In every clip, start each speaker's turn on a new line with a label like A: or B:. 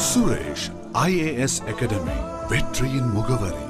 A: Suresh IAS academy வெற்றியின் முகவரி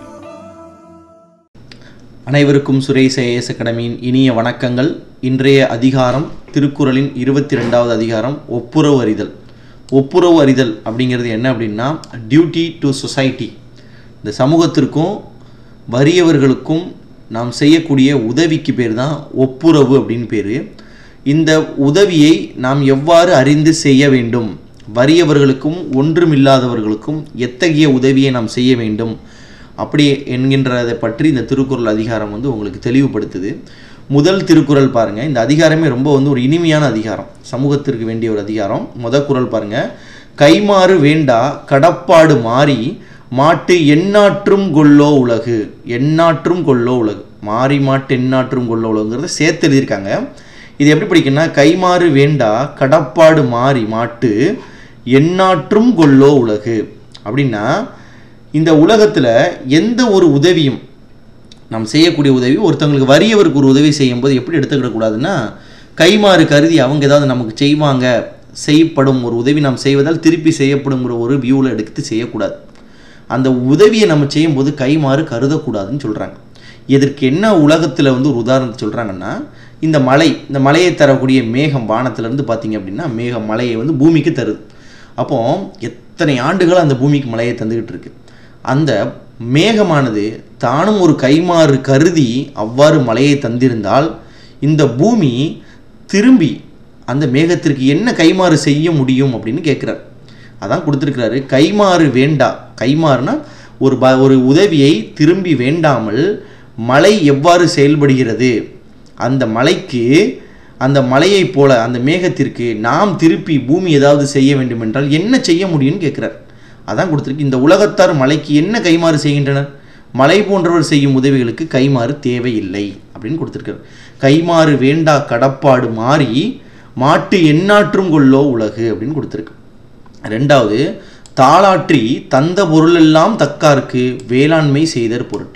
B: அனைவருக்கும் சுரேஷ் ஐஏஎஸ் அகாடமியின் இனிய வணக்கங்கள் இன்றைய அதிகாரம் திருக்குறளின் இருபத்தி ரெண்டாவது அதிகாரம் ஒப்புரவு அறிதல் ஒப்புரவு அறிதல் அப்படிங்கிறது என்ன அப்படின்னா டியூட்டி டு சொசைட்டி இந்த சமூகத்திற்கும் வறியவர்களுக்கும் நாம் செய்யக்கூடிய உதவிக்கு பேர் தான் ஒப்புரவு அப்படின்னு பேர் இந்த உதவியை நாம் எவ்வாறு அறிந்து செய்ய வேண்டும் வறியவர்களுக்கும் ஒன்றுமில்லாதவர்களுக்கும் எத்தகைய உதவியை நாம் செய்ய வேண்டும் அப்படி என்கின்றதை பற்றி இந்த திருக்குறள் அதிகாரம் வந்து உங்களுக்கு தெளிவுபடுத்துது முதல் திருக்குறள் பாருங்க இந்த அதிகாரமே ரொம்ப வந்து ஒரு இனிமையான அதிகாரம் சமூகத்திற்கு வேண்டிய ஒரு அதிகாரம் முத குறள் பாருங்க கைமாறு வேண்டா கடப்பாடு மாறி மாட்டு எண்ணாற்றும் கொல்லோ உலகு எண்ணாற்றும் கொல்லோ உலகு மாறி மாட்டு எண்ணாற்றும் கொல்லோ உலகுங்கிறத சேர்த்து எழுதியிருக்காங்க இது எப்படி படிக்கணும்னா கைமாறு வேண்டா கடப்பாடு மாறி மாட்டு எண்ணாற்றும் கொல்லோ உலகு அப்படின்னா இந்த உலகத்தில் எந்த ஒரு உதவியும் நாம் செய்யக்கூடிய உதவி ஒருத்தவங்களுக்கு வறியவருக்கு ஒரு உதவி செய்யும்போது எப்படி எடுத்துக்கிடக்கூடாதுன்னா கைமாறு கருதி அவங்க ஏதாவது நமக்கு செய்வாங்க செய்யப்படும் ஒரு உதவி நாம் செய்வதால் திருப்பி செய்யப்படுங்கிற ஒரு வியூவில் எடுத்து செய்யக்கூடாது அந்த உதவியை நம்ம செய்யும்போது கைமாறு கருதக்கூடாதுன்னு சொல்கிறாங்க இதற்கு என்ன உலகத்தில் வந்து ஒரு உதாரணத்தை சொல்கிறாங்கன்னா இந்த மலை இந்த மலையை தரக்கூடிய மேகம் வானத்திலேருந்து பார்த்தீங்க அப்படின்னா மேகம் மலையை வந்து பூமிக்கு தருது அப்போ எத்தனை ஆண்டுகள் அந்த பூமிக்கு மலையை தந்துக்கிட்டு இருக்கு அந்த மேகமானது தானும் ஒரு கைமாறு கருதி அவ்வாறு மலையை தந்திருந்தால் இந்த பூமி திரும்பி அந்த மேகத்திற்கு என்ன கைமாறு செய்ய முடியும் அப்படின்னு கேட்குறார் அதான் கொடுத்துருக்கிறாரு கைமாறு வேண்டா கைமாறுனா ஒரு ப ஒரு உதவியை திரும்பி வேண்டாமல் மலை எவ்வாறு செயல்படுகிறது அந்த மலைக்கு அந்த மலையைப் போல அந்த மேகத்திற்கு நாம் திருப்பி பூமி ஏதாவது செய்ய வேண்டும் என்றால் என்ன செய்ய முடியும்னு கேட்குறார் அதான் கொடுத்துருக்கு இந்த உலகத்தார் மலைக்கு என்ன கைமாறு செய்கின்றனர் மலை போன்றவர் செய்யும் உதவிகளுக்கு கைமாறு தேவையில்லை அப்படின்னு கொடுத்துருக்காரு கைமாறு வேண்டா கடப்பாடு மாறி மாட்டு எண்ணாற்றும் கொள்ளோ உலகு அப்படின்னு கொடுத்துருக்கு ரெண்டாவது தாளாற்றி தந்த பொருளெல்லாம் தக்காருக்கு வேளாண்மை செய்தற் பொருட்டு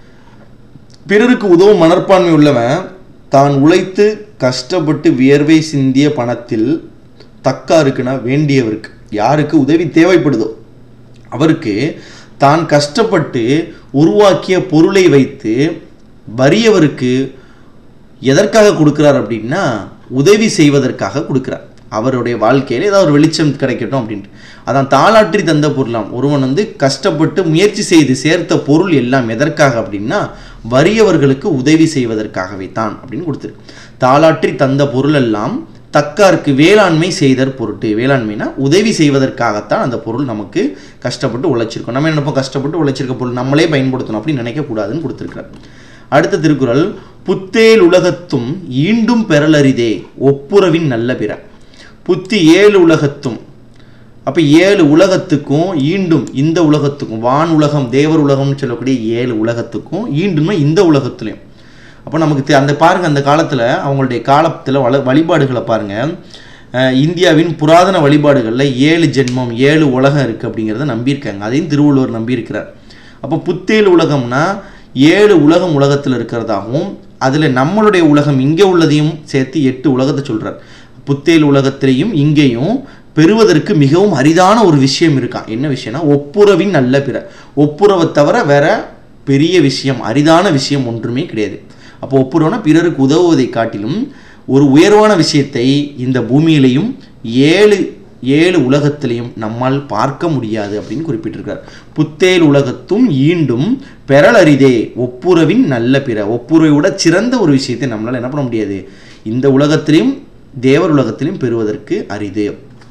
B: பிறருக்கு உதவும் மனப்பான்மை உள்ளவன் தான் உழைத்து கஷ்டப்பட்டு வியர்வை சிந்திய பணத்தில் தக்காருக்குன்னா வேண்டியவருக்கு யாருக்கு உதவி தேவைப்படுதோ அவருக்கு தான் கஷ்டப்பட்டு உருவாக்கிய பொருளை வைத்து வறியவருக்கு எதற்காக கொடுக்குறார் அப்படின்னா உதவி செய்வதற்காக கொடுக்குறார் அவருடைய வாழ்க்கையில் ஏதாவது ஒரு வெளிச்சம் கிடைக்கட்டும் அப்படின்ட்டு அதான் தாளாற்றி தந்த பொருளாம் ஒருவன் வந்து கஷ்டப்பட்டு முயற்சி செய்து சேர்த்த பொருள் எல்லாம் எதற்காக அப்படின்னா வறியவர்களுக்கு உதவி செய்வதற்காகவே தான் அப்படின்னு கொடுத்துருக்கு தாளாற்றி தந்த பொருள் எல்லாம் தக்காருக்கு வேளாண்மை செய்தற் பொருட்டு வேளாண்மைனா உதவி செய்வதற்காகத்தான் அந்த பொருள் நமக்கு கஷ்டப்பட்டு உழைச்சிருக்கோம் நம்ம என்னப்போ கஷ்டப்பட்டு உழைச்சிருக்க பொருள் நம்மளே பயன்படுத்தணும் அப்படின்னு நினைக்கக்கூடாதுன்னு கொடுத்துருக்கார் அடுத்த திருக்குறள் புத்தேல் உலகத்தும் ஈண்டும் பெறலரிதே ஒப்புரவின் நல்ல பிற புத்தி ஏழு உலகத்தும் அப்போ ஏழு உலகத்துக்கும் ஈண்டும் இந்த உலகத்துக்கும் வான் உலகம் தேவர் உலகம்னு சொல்லக்கூடிய ஏழு உலகத்துக்கும் ஈண்டும்னா இந்த உலகத்துலையும் அப்போ நமக்கு தெ- அந்த பாருங்க அந்த காலத்தில் அவங்களுடைய காலத்தில் வள வழிபாடுகளை பாருங்க அஹ் இந்தியாவின் புராதன வழிபாடுகளில் ஏழு ஜென்மம் ஏழு உலகம் இருக்குது அப்படிங்கிறத நம்பியிருக்காங்க அதையும் திருவள்ளுவர் நம்பியிருக்கிறார் அப்போ புத்தேழு உலகம்னா ஏழு உலகம் உலகத்தில் இருக்கிறதாகவும் அதில் நம்மளுடைய உலகம் இங்கே உள்ளதையும் சேர்த்து எட்டு உலகத்தை சொல்கிறார் புத்தேல் உலகத்திலையும் இங்கேயும் பெறுவதற்கு மிகவும் அரிதான ஒரு விஷயம் இருக்கான் என்ன விஷயம்னா ஒப்புரவின் நல்ல பிற ஒப்புரவை தவிர வேற பெரிய விஷயம் அரிதான விஷயம் ஒன்றுமே கிடையாது அப்போ ஒப்புரவுனா பிறருக்கு உதவுவதை காட்டிலும் ஒரு உயர்வான விஷயத்தை இந்த பூமியிலையும் ஏழு ஏழு உலகத்திலையும் நம்மால் பார்க்க முடியாது அப்படின்னு குறிப்பிட்டிருக்கார் புத்தேல் உலகத்தும் ஈண்டும் பெறலரிதே ஒப்புரவின் நல்ல பிற ஒப்புரவை விட சிறந்த ஒரு விஷயத்தை நம்மளால் என்ன பண்ண முடியாது இந்த உலகத்திலையும் தேவர் உலகத்திலையும் பெறுவதற்கு அரிது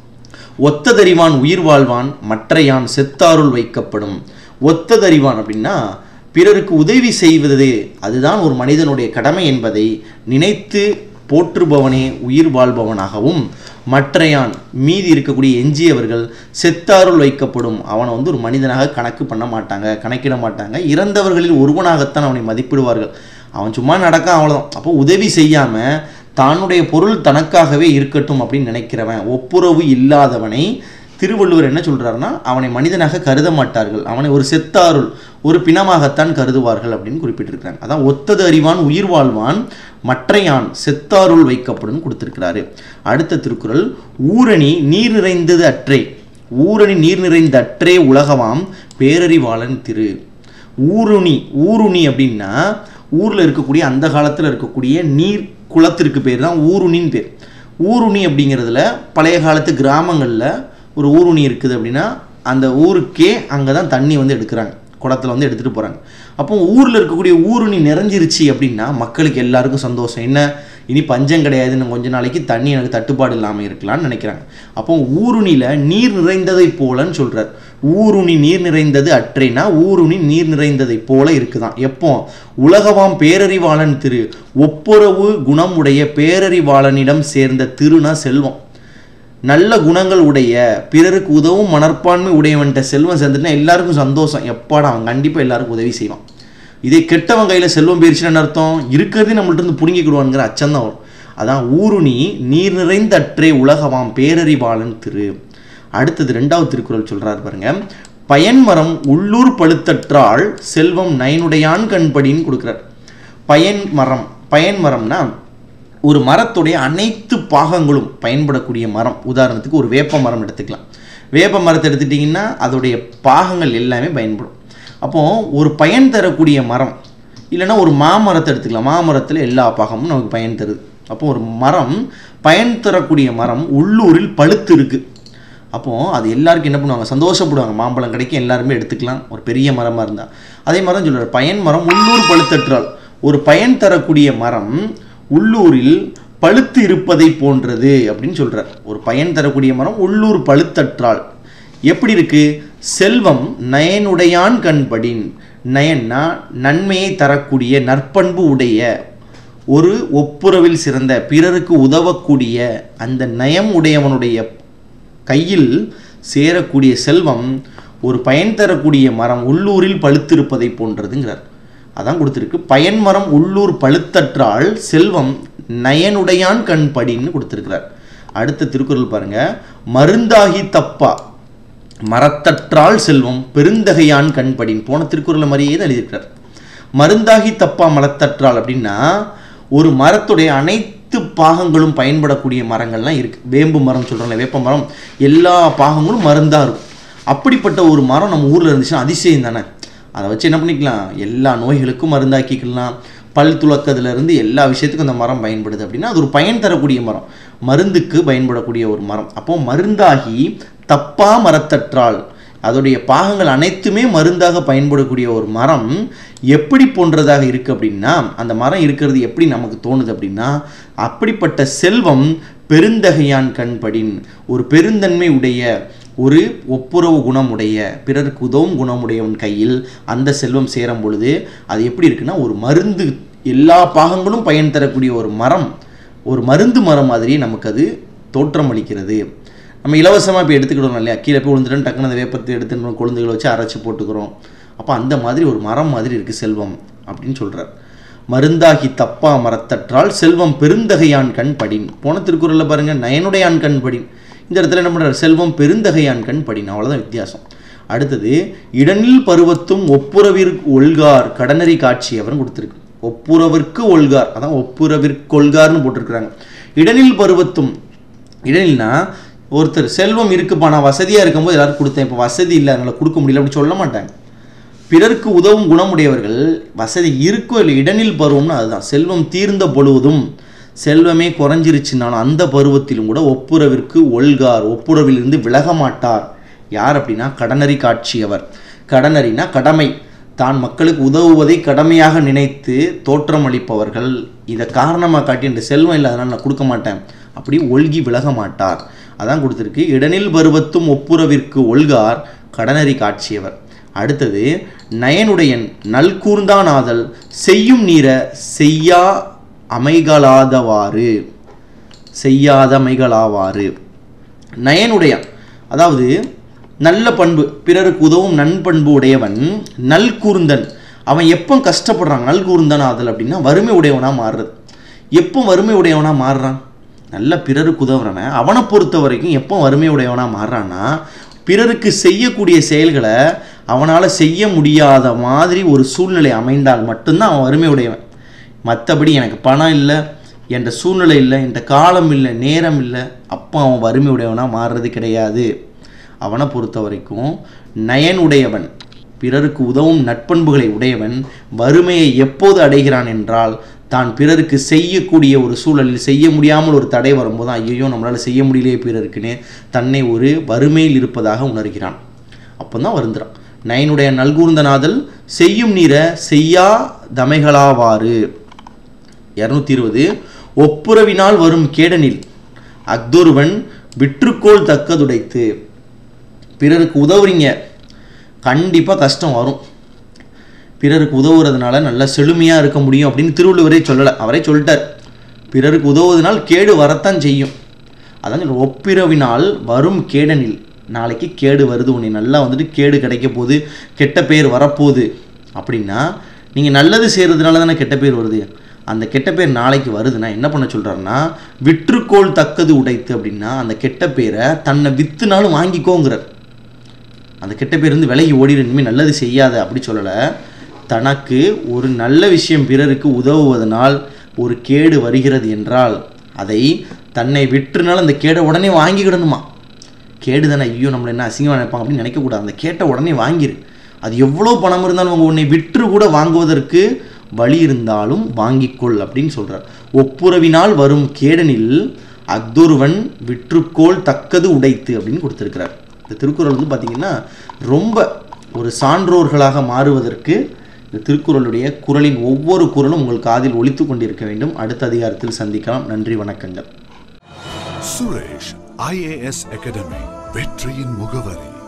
B: ஒத்ததறிவான் உயிர் வாழ்வான் மற்றையான் செத்தாருள் வைக்கப்படும் ஒத்ததறிவான் அப்படின்னா பிறருக்கு உதவி செய்வது அதுதான் ஒரு மனிதனுடைய கடமை என்பதை நினைத்து போற்றுபவனே உயிர் வாழ்பவனாகவும் மற்றையான் மீதி இருக்கக்கூடிய எஞ்சியவர்கள் செத்தாருள் வைக்கப்படும் அவனை வந்து ஒரு மனிதனாக கணக்கு பண்ண மாட்டாங்க கணக்கிட மாட்டாங்க இறந்தவர்களில் ஒருவனாகத்தான் அவனை மதிப்பிடுவார்கள் அவன் சும்மா நடக்க அவ்வளோதான் அப்போ உதவி செய்யாமல் தானுடைய பொருள் தனக்காகவே இருக்கட்டும் அப்படின்னு நினைக்கிறவன் ஒப்புரவு இல்லாதவனை திருவள்ளுவர் என்ன சொல்றாருன்னா அவனை மனிதனாக கருத மாட்டார்கள் அவனை ஒரு செத்தாருள் ஒரு பிணமாகத்தான் கருதுவார்கள் அப்படின்னு குறிப்பிட்டிருக்கிறாங்க அதான் ஒத்தது அறிவான் உயிர் வாழ்வான் மற்றையான் செத்தாருள் வைக்கப்படும் கொடுத்திருக்கிறாரு அடுத்த திருக்குறள் ஊரணி நீர் நிறைந்தது அற்றை ஊரணி நீர் நிறைந்த அற்றே உலகவாம் பேரறிவாளன் திரு ஊருணி ஊருணி அப்படின்னா ஊரில் இருக்கக்கூடிய அந்த காலத்தில் இருக்கக்கூடிய நீர் குளத்திற்கு பேர் தான் ஊருணின்னு பேர் ஊருணி அப்படிங்கிறதுல பழைய காலத்து கிராமங்களில் ஒரு ஊருணி இருக்குது அப்படின்னா அந்த ஊருக்கே அங்கே தான் தண்ணி வந்து எடுக்கிறாங்க குளத்துல வந்து எடுத்துகிட்டு போகிறாங்க அப்போ ஊரில் இருக்கக்கூடிய ஊருணி நிறைஞ்சிருச்சு அப்படின்னா மக்களுக்கு எல்லாருக்கும் சந்தோஷம் என்ன இனி பஞ்சம் கிடையாது இன்னும் கொஞ்ச நாளைக்கு தண்ணி எனக்கு தட்டுப்பாடு இல்லாமல் இருக்கலாம்னு நினைக்கிறாங்க அப்போ ஊருணியில் நீர் நிறைந்ததை போலன்னு சொல்கிறார் ஊருணி நீர் நிறைந்தது அற்றைனா ஊருணி நீர் நிறைந்ததை போல இருக்குதான் எப்போ உலகவாம் பேரறிவாளன் திரு ஒப்புரவு குணமுடைய பேரறிவாளனிடம் சேர்ந்த திருனா செல்வம் நல்ல குணங்கள் உடைய பிறருக்கு உதவும் மனப்பான்மை உடையவன்ட்ட செல்வம் சேர்ந்துட்டுனா எல்லாருக்கும் சந்தோஷம் எப்பாடா அவன் கண்டிப்பாக எல்லாருக்கும் உதவி செய்வான் இதே கெட்டவன் கையில் செல்வம் போயிருச்சுன்னு அர்த்தம் இருக்கிறதே நம்மள்ட்ட இருந்து பிடுங்கிக்கிடுவாங்கிற அச்சம் தான் வரும் அதான் ஊருணி நீர் நிறைந்த அற்றே உலகவாம் பேரறிவாளன் திரு அடுத்தது ரெண்டாவது திருக்குறள் சொல்றாரு பாருங்க பயன்மரம் உள்ளூர் பழுத்தற்றால் செல்வம் நயனுடையான் கண்படின்னு கொடுக்குறார் பயன் மரம் பயன் மரம்னா ஒரு மரத்துடைய அனைத்து பாகங்களும் பயன்படக்கூடிய மரம் உதாரணத்துக்கு ஒரு வேப்ப மரம் எடுத்துக்கலாம் வேப்ப மரத்தை எடுத்துட்டிங்கன்னா அதோடைய பாகங்கள் எல்லாமே பயன்படும் அப்போ ஒரு பயன் தரக்கூடிய மரம் இல்லைன்னா ஒரு மாமரத்தை எடுத்துக்கலாம் மாமரத்தில் எல்லா பாகமும் நமக்கு பயன் தருது அப்போ ஒரு மரம் பயன் தரக்கூடிய மரம் உள்ளூரில் பழுத்து இருக்குது அப்போது அது எல்லாருக்கும் என்ன பண்ணுவாங்க சந்தோஷப்படுவாங்க மாம்பழம் கிடைக்கும் எல்லாருமே எடுத்துக்கலாம் ஒரு பெரிய மரமாக இருந்தால் அதே மாதிரி தான் சொல்கிறார் பயன் மரம் உள்ளூர் பழுத்தற்றால் ஒரு பயன் தரக்கூடிய மரம் உள்ளூரில் பழுத்து இருப்பதை போன்றது அப்படின்னு சொல்கிறார் ஒரு பயன் தரக்கூடிய மரம் உள்ளூர் பழுத்தற்றால் எப்படி இருக்கு செல்வம் நயனுடையான் கண்படின் நயன்னா நன்மையை தரக்கூடிய நற்பண்பு உடைய ஒரு ஒப்புரவில் சிறந்த பிறருக்கு உதவக்கூடிய அந்த நயம் உடையவனுடைய கையில் சேரக்கூடிய செல்வம் ஒரு பயன் தரக்கூடிய மரம் உள்ளூரில் பழுத்திருப்பதை போன்றதுங்கிறார் அதான் கொடுத்துருக்கு பயன் மரம் உள்ளூர் பழுத்தற்றால் செல்வம் நயனுடையான் கண் படின்னு கொடுத்துருக்கிறார் அடுத்த திருக்குறள் பாருங்க மருந்தாகி தப்பா மரத்தற்றால் செல்வம் பெருந்தகையான் கண்படின் போன திருக்குறளை மாதிரியே தான் எழுதியிருக்கிறார் மருந்தாகி தப்பா மரத்தற்றால் அப்படின்னா ஒரு மரத்துடைய அனைத்து பாகங்களும் பயன்படக்கூடிய மரங்கள்லாம் இருக்கு வேம்பு மரம் சொல்கிறோம்ல வேப்ப மரம் எல்லா பாகங்களும் மருந்தாக இருக்கும் அப்படிப்பட்ட ஒரு மரம் நம்ம ஊரில் இருந்துச்சுன்னா அதிசயம் தானே அதை வச்சு என்ன பண்ணிக்கலாம் எல்லா நோய்களுக்கும் மருந்தாக்கிக்கலாம் பல் துளக்கத்துலேருந்து எல்லா விஷயத்துக்கும் அந்த மரம் பயன்படுது அப்படின்னா அது ஒரு பயன் தரக்கூடிய மரம் மருந்துக்கு பயன்படக்கூடிய ஒரு மரம் அப்போ மருந்தாகி தப்பா மரத்தற்றால் அதோடைய பாகங்கள் அனைத்துமே மருந்தாக பயன்படக்கூடிய ஒரு மரம் எப்படி போன்றதாக இருக்குது அப்படின்னா அந்த மரம் இருக்கிறது எப்படி நமக்கு தோணுது அப்படின்னா அப்படிப்பட்ட செல்வம் பெருந்தகையான் கண்படின் ஒரு பெருந்தன்மை உடைய ஒரு ஒப்புரவு குணமுடைய பிறருக்கு உதவும் குணமுடையவன் கையில் அந்த செல்வம் சேரும் பொழுது அது எப்படி இருக்குன்னா ஒரு மருந்து எல்லா பாகங்களும் பயன் தரக்கூடிய ஒரு மரம் ஒரு மருந்து மரம் மாதிரி நமக்கு அது தோற்றம் அளிக்கிறது நம்ம இலவசமாக இப்போ எடுத்துக்கிடுறோம் இல்லையா கீழே போய் விழுந்துட்டு டக்குன்னு அந்த வேப்பத்தை எடுத்து நம்ம கொழுந்துகளை வச்சு அரைச்சி போட்டுக்கிறோம் அப்போ அந்த மாதிரி ஒரு மரம் மாதிரி இருக்குது செல்வம் அப்படின்னு சொல்கிறார் மருந்தாகி தப்பா மரத்தற்றால் செல்வம் பெருந்தகையான் கண் படின் போன திருக்குறளில் பாருங்க நயனுடையான் கண் படின் இந்த இடத்துல என்ன பண்ணுறார் செல்வம் பெருந்தகையான் கண் படின் அவ்வளோதான் வித்தியாசம் அடுத்தது இடனில் பருவத்தும் ஒப்புரவிற்கு ஒல்கார் கடனறி காட்சி அவன் கொடுத்துருக்கு ஒப்புரவிற்கு ஒல்கார் அதான் ஒப்புரவிற்கொள்கார்னு போட்டிருக்கிறாங்க இடனில் பருவத்தும் இடனில்னா ஒருத்தர் செல்வம் இருக்குப்பா நான் வசதியாக இருக்கும்போது எல்லாரும் கொடுத்தேன் இப்போ வசதி இல்லை அதனால் கொடுக்க முடியல அப்படி சொல்ல மாட்டாங்க பிறருக்கு உதவும் குணமுடையவர்கள் வசதி இருக்கோ இல்லை இடனில் பருவம்னு அதுதான் செல்வம் தீர்ந்த பொழுவதும் செல்வமே குறைஞ்சிருச்சுனாலும் அந்த பருவத்திலும் கூட ஒப்புரவிற்கு ஒல்கார் ஒப்புரவிலிருந்து விலக மாட்டார் யார் அப்படின்னா கடனறி காட்சியவர் கடனறினா கடமை தான் மக்களுக்கு உதவுவதை கடமையாக நினைத்து தோற்றம் அளிப்பவர்கள் இதை காரணமாக காட்டி இந்த செல்வம் இல்லை அதனால் நான் கொடுக்க மாட்டேன் அப்படி ஒல்கி விலக மாட்டார் அதான் கொடுத்துருக்கு இடனில் பருவத்தும் ஒப்புரவிற்கு ஒல்கார் கடனறி காட்சியவர் அடுத்தது நயனுடையன் நல்கூர்ந்தான் ஆதல் செய்யும் நீர செய்யா அமைகளாதவாறு செய்யாதமைகளாவாறு நயனுடையான் அதாவது நல்ல பண்பு பிறருக்கு உதவும் நன்பண்பு உடையவன் நல்கூர்ந்தன் அவன் எப்போ கஷ்டப்படுறான் நல்கூர்ந்தன் ஆதல் அப்படின்னா வறுமை உடையவனாக மாறுறது எப்போ வறுமை உடையவனாக மாறுறான் நல்ல பிறருக்கு உதவுறவன் அவனை பொறுத்த வரைக்கும் எப்போ வறுமை உடையவனாக மாறுறான்னா பிறருக்கு செய்யக்கூடிய செயல்களை அவனால் செய்ய முடியாத மாதிரி ஒரு சூழ்நிலை அமைந்தால் மட்டும்தான் அவன் வறுமை உடையவன் மற்றபடி எனக்கு பணம் இல்லை என்ற சூழ்நிலை இல்லை என்ற காலம் இல்லை நேரம் இல்லை அப்போ அவன் வறுமை உடையவனாக மாறுறது கிடையாது அவனை பொறுத்த வரைக்கும் நயன் உடையவன் பிறருக்கு உதவும் நட்பண்புகளை உடையவன் வறுமையை எப்போது அடைகிறான் என்றால் தான் பிறருக்கு செய்யக்கூடிய ஒரு சூழலில் செய்ய முடியாமல் ஒரு தடை வரும்போது ஐயோ நம்மளால் செய்ய முடியலையே பிறருக்குன்னு தன்னை ஒரு வறுமையில் இருப்பதாக உணர்கிறான் அப்போ தான் வருந்துறான் நயனுடைய நல்கூர்ந்த நாதல் செய்யும் நீர செய்யா தமைகளாவாறு இரநூத்தி இருபது ஒப்புரவினால் வரும் கேடனில் அக்தொருவன் விற்றுக்கோள் தக்கதுடைத்து பிறருக்கு உதவுறீங்க கண்டிப்பாக கஷ்டம் வரும் பிறருக்கு உதவுறதுனால நல்ல செழுமையாக இருக்க முடியும் அப்படின்னு திருவள்ளுவரே சொல்லலை அவரே சொல்லிட்டார் பிறருக்கு உதவுவதனால் கேடு வரத்தான் செய்யும் அதான் சொல்ற, ஒப்பிரவினால் வரும் கேடனில் நாளைக்கு கேடு வருது உன்னை நல்லா வந்துட்டு கேடு கிடைக்க போகுது கெட்ட பேர் வரப்போகுது அப்படின்னா நீங்கள் நல்லது செய்கிறதுனால தானே கெட்ட பேர் வருது அந்த கெட்ட பேர் நாளைக்கு வருதுன்னா என்ன பண்ண சொல்கிறாருன்னா விற்றுக்கோள் தக்கது உடைத்து அப்படின்னா அந்த கெட்ட பேரை தன்னை வித்துனாலும் வாங்கிக்கோங்கிறார் அந்த கெட்ட பேர் இருந்து விலகி ஓடிடு இனிமேல் நல்லது செய்யாத அப்படி சொல்லலை தனக்கு ஒரு நல்ல விஷயம் பிறருக்கு உதவுவதனால் ஒரு கேடு வருகிறது என்றால் அதை தன்னை விற்றுனாலும் அந்த கேடை உடனே வாங்கிக்கிடணுமா கேடு தானே ஐயோ நம்மளை என்ன அசிங்கமாக நினைப்பாங்க அப்படின்னு நினைக்கக்கூடாது அந்த கேட்டை உடனே வாங்கிரு அது எவ்வளோ பணம் இருந்தாலும் அவங்க உன்னை விற்று கூட வாங்குவதற்கு வழி இருந்தாலும் வாங்கிக்கொள் அப்படின்னு சொல்றார் ஒப்புரவினால் வரும் கேடனில் அக்தொருவன் விற்றுக்கோள் தக்கது உடைத்து அப்படின்னு கொடுத்துருக்கிறார் இந்த திருக்குறள் வந்து பார்த்தீங்கன்னா ரொம்ப ஒரு சான்றோர்களாக மாறுவதற்கு இந்த திருக்குறளுடைய குறளின் ஒவ்வொரு குறளும் உங்கள் காதில் ஒலித்து கொண்டிருக்க வேண்டும் அடுத்த அதிகாரத்தில் சந்திக்கலாம் நன்றி வணக்கங்கள்
A: சுரேஷ் ஐஏஎஸ் அகாடமி வெற்றியின் முகவரி